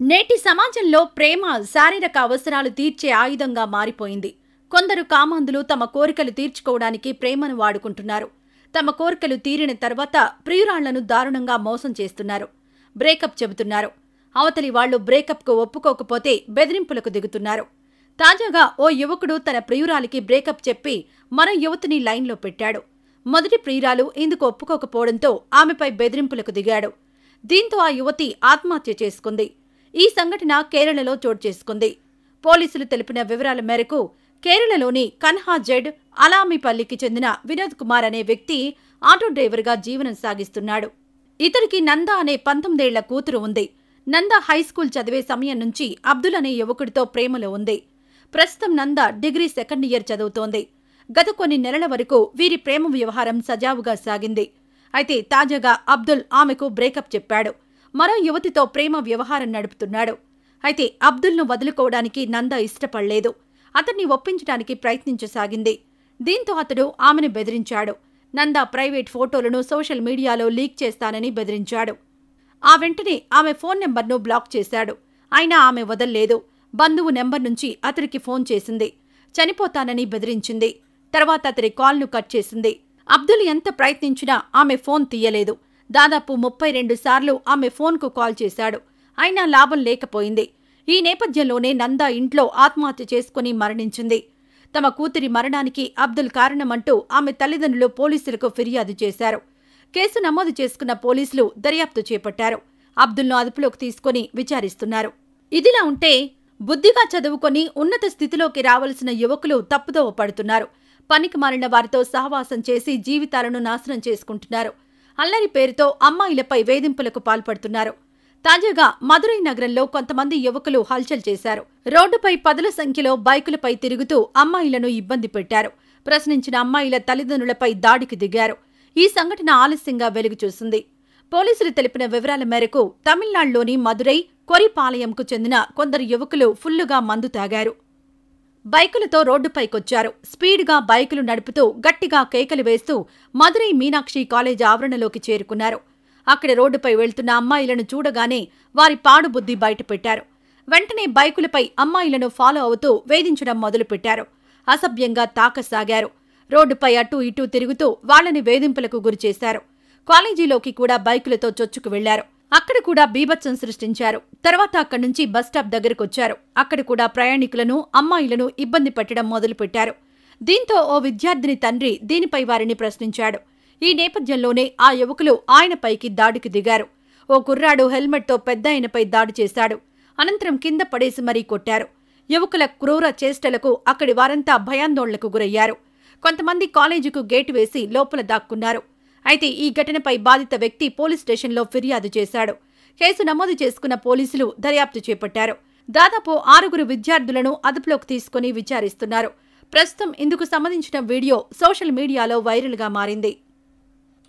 నేటి సమాజంలో ప్రేమ శారీరక అవసరాలు తీర్చే ఆయుధంగా మారిపోయింది కొందరు కామాంధులు తమ కోరికలు తీర్చుకోవడానికి ప్రేమను వాడుకుంటున్నారు తమ కోరికలు తీరిన తర్వాత ప్రియురాళ్లను దారుణంగా మోసం చేస్తున్నారు బ్రేకప్ చెబుతున్నారు అవతలి వాళ్లు బ్రేకప్కు ఒప్పుకోకపోతే బెదిరింపులకు దిగుతున్నారు తాజాగా ఓ యువకుడు తన ప్రియురాలికి బ్రేకప్ చెప్పి మరో యువతిని లైన్లో పెట్టాడు మొదటి ప్రియురాలు ఇందుకు ఒప్పుకోకపోవడంతో ఆమెపై బెదిరింపులకు దిగాడు దీంతో ఆ యువతి ఆత్మహత్య చేసుకుంది ఈ సంఘటన కేరళలో చోటు చేసుకుంది పోలీసులు తెలిపిన వివరాల మేరకు కేరళలోని కన్హా జెడ్ అలామిపల్లికి చెందిన వినోద్ కుమార్ అనే వ్యక్తి ఆటో డ్రైవర్గా జీవనం సాగిస్తున్నాడు ఇతనికి నంద అనే పంతొమ్మిదేళ్ల కూతురు ఉంది నంద హైస్కూల్ చదివే సమయం నుంచి అబ్దుల్ అనే యువకుడితో ప్రేమలో ఉంది ప్రస్తుతం నంద డిగ్రీ సెకండ్ ఇయర్ చదువుతోంది గత కొన్ని నెలల వరకు వీరి ప్రేమ వ్యవహారం సజావుగా సాగింది అయితే తాజాగా అబ్దుల్ ఆమెకు బ్రేకప్ చెప్పాడు మరో యువతితో ప్రేమ వ్యవహారం నడుపుతున్నాడు అయితే అబ్దుల్ను వదులుకోవడానికి నంద ఇష్టపడలేదు అతన్ని ఒప్పించడానికి ప్రయత్నించసాగింది దీంతో అతడు ఆమెను బెదిరించాడు నంద ప్రైవేట్ ఫోటోలను సోషల్ మీడియాలో లీక్ చేస్తానని బెదిరించాడు ఆ వెంటనే ఆమె ఫోన్ నెంబర్ను బ్లాక్ చేశాడు అయినా ఆమె వదల్లేదు బంధువు నెంబర్ నుంచి అతడికి ఫోన్ చేసింది చనిపోతానని బెదిరించింది తర్వాత అతడి కాల్ను కట్ చేసింది అబ్దుల్ ఎంత ప్రయత్నించినా ఆమె ఫోన్ తీయలేదు దాదాపు ముప్పై రెండు సార్లు ఆమె ఫోన్కు కాల్ చేశాడు అయినా లాభం లేకపోయింది ఈ నేపథ్యంలోనే నందా ఇంట్లో ఆత్మహత్య చేసుకుని మరణించింది తమ కూతురి మరణానికి అబ్దుల్ కారణమంటూ ఆమె తల్లిదండ్రులు పోలీసులకు ఫిర్యాదు చేశారు కేసు నమోదు చేసుకున్న పోలీసులు దర్యాప్తు చేపట్టారు అబ్దుల్ను అదుపులోకి తీసుకుని విచారిస్తున్నారు ఇదిలా ఉంటే బుద్ధిగా చదువుకొని ఉన్నత స్థితిలోకి రావలసిన యువకులు తప్పుదోవ పడుతున్నారు పనికి మారిన వారితో సహవాసం చేసి జీవితాలను నాశనం చేసుకుంటున్నారు అల్లరి పేరుతో అమ్మాయిలపై వేధింపులకు పాల్పడుతున్నారు తాజాగా మదురై నగరంలో కొంతమంది యువకులు హల్చల్ చేశారు రోడ్డుపై పదుల సంఖ్యలో బైకులపై తిరుగుతూ అమ్మాయిలను ఇబ్బంది పెట్టారు ప్రశ్నించిన అమ్మాయిల తల్లిదండ్రులపై దాడికి దిగారు ఈ సంఘటన ఆలస్యంగా వెలుగు చూసింది పోలీసులు తెలిపిన వివరాల మేరకు తమిళనాడులోని మదురై కొరిపాలయంకు చెందిన కొందరు యువకులు ఫుల్లుగా మందు తాగారు బైకులతో రోడ్డుపైకొచ్చారు స్పీడ్గా బైకులు నడుపుతూ గట్టిగా కేకలు వేస్తూ మదురై మీనాక్షి కాలేజ్ ఆవరణలోకి చేరుకున్నారు అక్కడ రోడ్డుపై వెళ్తున్న అమ్మాయిలను చూడగానే వారి పాడుబుద్ధి బయటపెట్టారు వెంటనే బైకులపై అమ్మాయిలను ఫాలో అవుతూ వేధించడం మొదలుపెట్టారు అసభ్యంగా తాకసాగారు రోడ్డుపై అటూ ఇటూ తిరుగుతూ వాళ్లని వేధింపులకు గురిచేశారు కాలేజీలోకి కూడా బైకులతో చొచ్చుకు వెళ్లారు అక్కడ కూడా బీభత్సం సృష్టించారు తర్వాత అక్కడి నుంచి బస్టాప్ దగ్గరకొచ్చారు అక్కడ కూడా ప్రయాణికులను అమ్మాయిలను ఇబ్బంది పెట్టడం మొదలుపెట్టారు దీంతో ఓ విద్యార్థిని తండ్రి దీనిపై వారిని ప్రశ్నించాడు ఈ నేపథ్యంలోనే ఆ యువకులు ఆయనపైకి దాడికి దిగారు ఓ కుర్రాడు హెల్మెట్తో పెద్దాయనపై దాడి చేశాడు అనంతరం కింద పడేసి మరీ కొట్టారు యువకుల క్రూర చేష్టలకు అక్కడి వారంతా భయాందోళనకు గురయ్యారు కొంతమంది కాలేజీకు గేటు వేసి లోపల దాక్కున్నారు అయితే ఈ ఘటనపై బాధిత వ్యక్తి పోలీస్ స్టేషన్లో ఫిర్యాదు చేశాడు కేసు నమోదు చేసుకున్న పోలీసులు దర్యాప్తు చేపట్టారు దాదాపు ఆరుగురు విద్యార్థులను అదుపులోకి తీసుకుని విచారిస్తున్నారు ప్రస్తుతం ఇందుకు సంబంధించిన వీడియో సోషల్ మీడియాలో వైరల్గా మారింది